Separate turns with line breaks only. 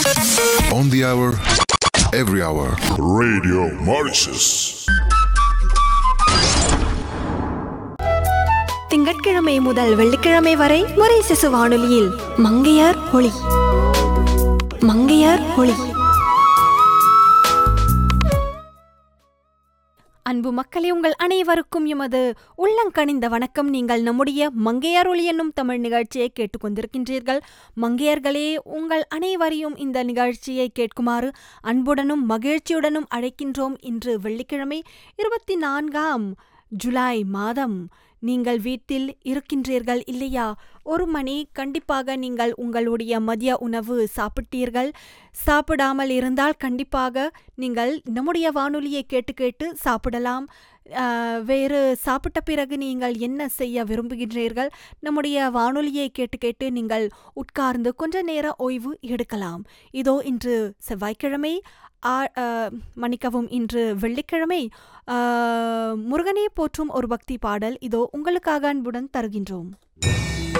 On the hour, every hour.
Radio Mauritius.
திங்கட்கிழமை முதல் வெள்ளிக்கிழமை வரை முறை சிசு வானொலியில் மங்கையர் ஒளி மங்கையர் ஒளி அன்பு மக்களே உங்கள் அனைவருக்கும் எமது உள்ளங்கனிந்த வணக்கம் நீங்கள் நம்முடைய மங்கையார் ஒளி என்னும் தமிழ் நிகழ்ச்சியை கேட்டுக்கொண்டிருக்கின்றீர்கள் மங்கையர்களே உங்கள் அனைவரையும் இந்த நிகழ்ச்சியை கேட்குமாறு அன்புடனும் மகிழ்ச்சியுடனும் அழைக்கின்றோம் இன்று வெள்ளிக்கிழமை இருபத்தி நான்காம் ஜூலை மாதம் நீங்கள் வீட்டில் இருக்கின்றீர்கள் இல்லையா ஒரு மணி கண்டிப்பாக நீங்கள் உங்களுடைய மதிய உணவு சாப்பிட்டீர்கள் சாப்பிடாமல் இருந்தால் கண்டிப்பாக நீங்கள் நம்முடைய வானொலியை கேட்டு கேட்டு சாப்பிடலாம் ஆஹ், வேறு சாப்பிட்ட பிறகு நீங்கள் என்ன செய்ய விரும்புகின்றீர்கள் நம்முடைய வானொலியை கேட்டு கேட்டு நீங்கள் உட்கார்ந்து கொஞ்ச நேர ஓய்வு எடுக்கலாம் இதோ இன்று செவ்வாய்க்கிழமை ஆ- ஆஹ், மன்னிக்கவும் இன்று வெள்ளிக்கிழமை ஆஹ், முருகனை போற்றும் ஒரு பக்தி பாடல் இதோ உங்களுக்காக அன்புடன் தருகின்றோம்